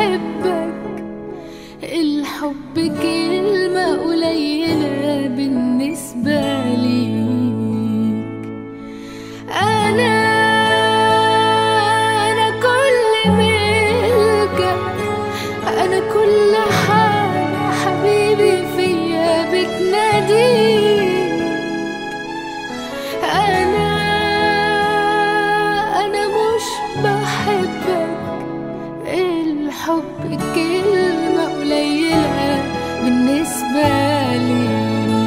بحبك الحب كلمة قليلة بالنسبة ليك أنا أنا كل ملكك أنا كل حاجة حبيبي فيا بتناديك أنا أنا مش بحبك الحب كلمة قليلة بالنسبة لي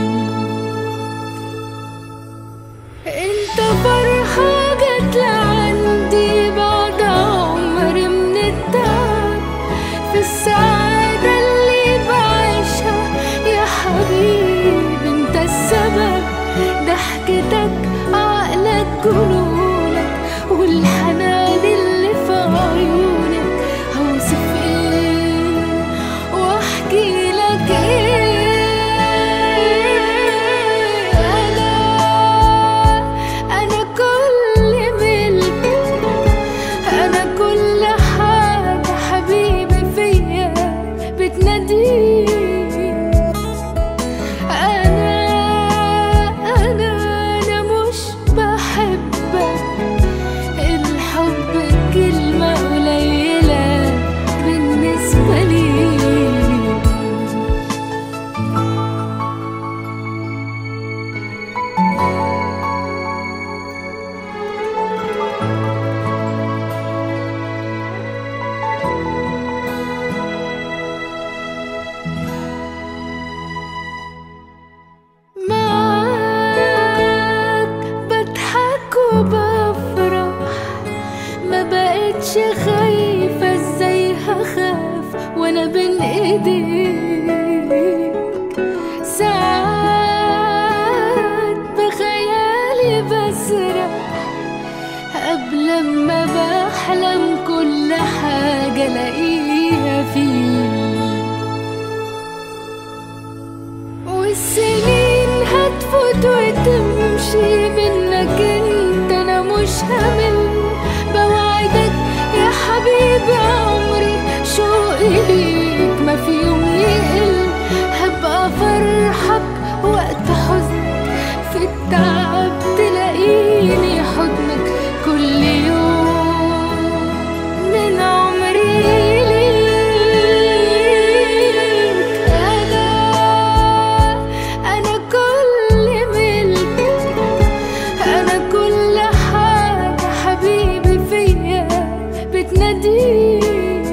انت فرحة جت لعندي بعد عمر من التعب في السعادة اللي بعيشها يا حبيبي انت السبب ضحكتك عقلك جنونك والحنان اللي في عيونك هوصف ايه واحكي لك ايه انا انا كل ملكك انا كل حاجة حبيبي فيا بتناديك انا انا انا مش بحبك الحب كلمة قليلة بالنسبة لي معاك بضحك وبفرح ما بقتش خايفة ازاي هخاف وانا بين ايديك ساعات بخيالي بسرح قبل ما بحلم كل حاجة الاقيها فيك والسنين هتفوت وتمشي منك انت انا مش همل بوعدك يا حبيبي عمري شوقي ليك ما في يوم يقل هبقى فرحك وقت حزنك في التعب تلاقيني حضنك كل يوم من عمري ليك أنا أنا كل ملكك أنا كل حاجة حبيبي فيا بتناديك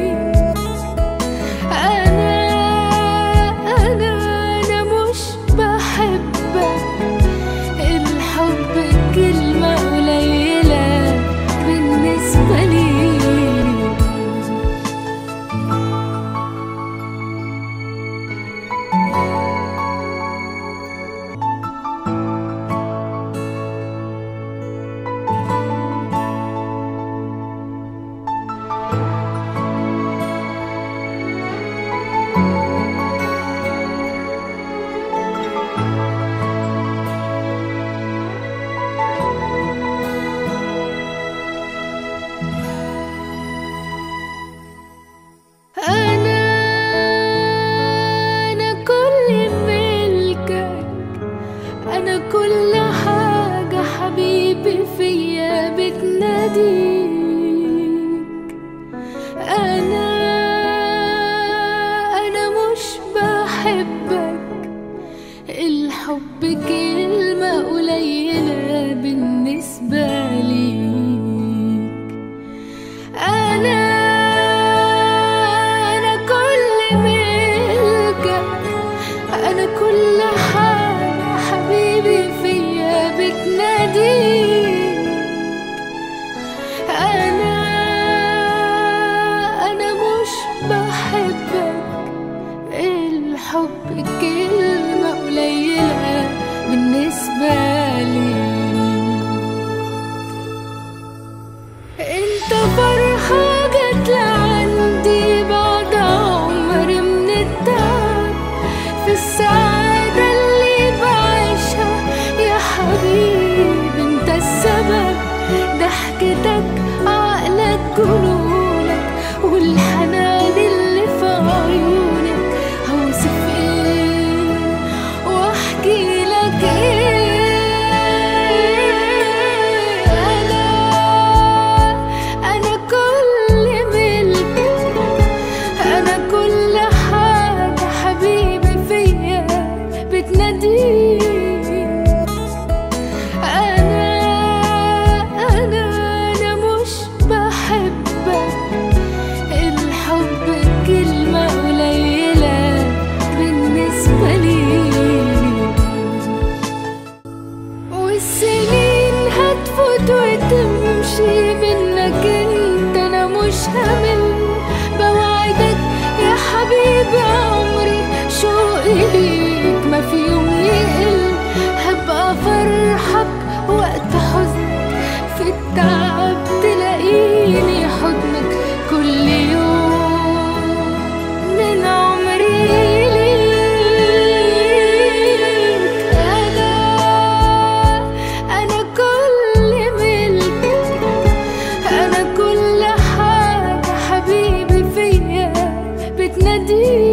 أنا أنا أنا مش بحبك الحب كلمة قليلة بالنسبة لي أنا أنا كل ملكك أنا كل حاجة حبيبي فيا بتناديك أنا أنا مش بحبك الحب كلمة قليلة بالنسبة ليك أنا أنا كل ملكك أنا كل حاجة حبيبي فيا بتناديك أنا أنا مش بحبك الحب كلمة قليلة بالنسبة لي انت فرحة جت لعندي بعد عمر من التعب في السعادة اللي بعيشها يا حبيبي انت السبب دي